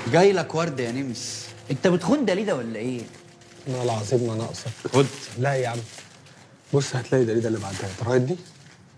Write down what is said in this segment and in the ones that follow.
جاي لك ورد يا نمس انت بتخون دليده ولا ايه والله العظيم ما ناقصك خد لا يا عم بص هتلاقي دليده اللي بعتها لك الرايت دي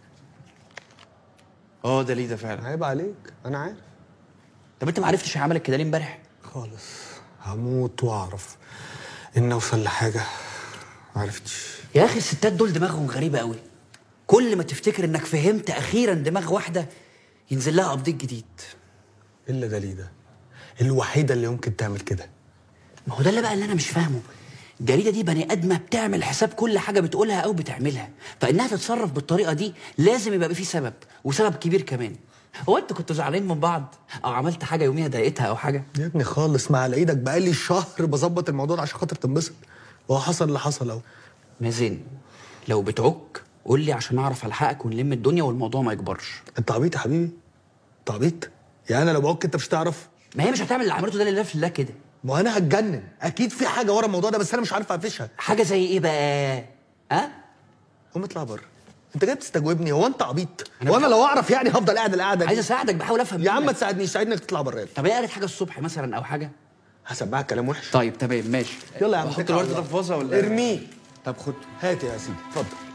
اه دليده فعلا عيب عليك انا عارف طب انت ما عرفتش عملك كده ليه امبارح خالص هموت واعرف ان اوصل لحاجه ما عرفتش يا اخي الستات دول دماغهم غريبه قوي كل ما تفتكر انك فهمت اخيرا دماغ واحده ينزل لها ابديت جديد الا دليده الوحيده اللي يمكن تعمل كده ما هو ده اللي بقى اللي انا مش فاهمه الجريده دي بني ادمه بتعمل حساب كل حاجه بتقولها او بتعملها فانها تتصرف بالطريقه دي لازم يبقى فيه سبب وسبب كبير كمان هو انتوا كنتوا زعلانين من بعض او عملت حاجه يوميها ضايقتها او حاجه يا ابني خالص ما على ايدك بقالي شهر بظبط الموضوع ده عشان خاطر تنبسط وهو حصل اللي حصل اهو مازن لو بتعك قول لي عشان اعرف الحقك ونلم الدنيا والموضوع ما يكبرش انت عبيط يا حبيبي انت عبيط يعني انا لو بعك انت مش تعرف ما هي مش هتعمل اللي عملته ده لله في الله كده ما انا هتجنن اكيد في حاجه ورا الموضوع ده بس انا مش عارف اقفشها حاجه زي ايه بقى ها قوم اطلع بره انت جاي بتستجوبني هو انت عبيط أنا وانا مش- لو اعرف يعني هفضل قاعد القعده دي عايز اساعدك بحاول افهم يا عم ما منك. تساعدنيش ساعدني انك تطلع بره طب هي قالت حاجه الصبح مثلا او حاجه هسبعك كلام وحش طيب تمام ماشي يلا يا عم احط اتكل على الورد ده الله. في فازه ولا ارميه طب خد هات يا سيدي اتفضل